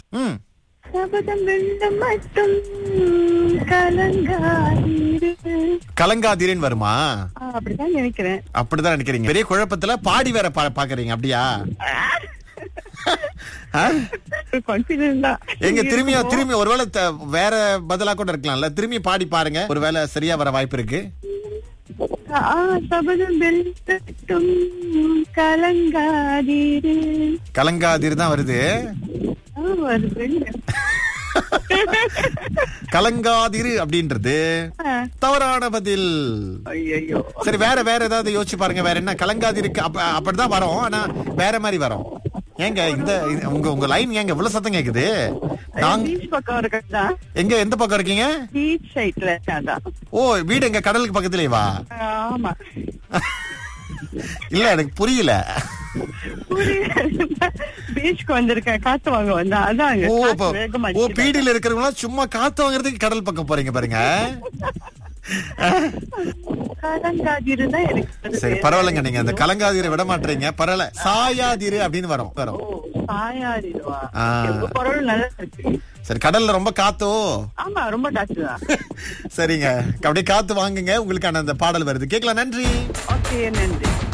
ம் சபதம் வெள்ளம் மட்டும் கலங்காதீரு கலங்காதீரன் வருமா ஆ, அப்படிதான் நினைக்கிறேன் அப்படிதான் நினைக்கிறீங்க பெரிய குழப்பத்துல பாடி வேற பா- பாக்குறீங்க அப்படியா ஆ? கான்பிடன்ட் தான் எங்க திரும்பியும் திரும்பி ஒருவேளை த- வேற பதிலா கூட இருக்கலாம்ல திரும்பி பாடி பாருங்க ஒருவேளை சரியா வர வாய்ப்பு இருக்கு ஆ, சபதம் வெள்ளம் கலங்காதீரு கலங்காதீர் தான் வருது ஆ, வருது கலங்காதிரு அப்படின்றது ஆ, தவறான பதில் ஐயையோ சரி வேற வேற ஏதாவது யோசிச்சு பாருங்க வேற என்ன கலங்காதிருக்கு அப்ப அப்படிதான் வரும் ஆனா வேற மாதிரி வரும் ஏங்க இந்த இது- உங்க உங்க லைன் ஏங்க இவ்வளவு சத்தம் கேக்குது நாங்க பீச் பக்கம் இருக்கா எங்க எந்த பக்கம் இருக்கீங்க பீச் சைட்ல இருக்காதான் ஓ வீடு எங்க கடலுக்கு பக்கத்துலயே வா ஆமா இல்ல எனக்கு புரியல பீச்சுக்கு வந்திருக்கேன் காத்து வாங்க வந்தா அதான் அங்க ஓ காத்து அப்ப- வேகமா ஓ அடிக்குது. பீடியில இருக்கிறவங்க சும்மா காத்து வாங்குறதுக்கு கடல் பக்கம் போறீங்க பாருங்க கலங்காதிரு தான் எனக்கு வருது. சரி பரவாயில்லைங்க நீங்க அந்த கலங்காதீரை விட மாட்டீங்க பரவாயில்ல சாயாதீரு அப்படின்னு வரும் வரும் ஓ சாயாதிருவா ஆ. உங்க குரல் நல்லா இருக்கு சரி கடல்ல ரொம்ப காத்தோ ஆமா ரொம்ப காத்து தான் சரிங்க அப்படியே காத்து வாங்குங்க உங்களுக்கான அந்த பாடல் வருது கேட்கலாம் நன்றி ஓகே நன்றி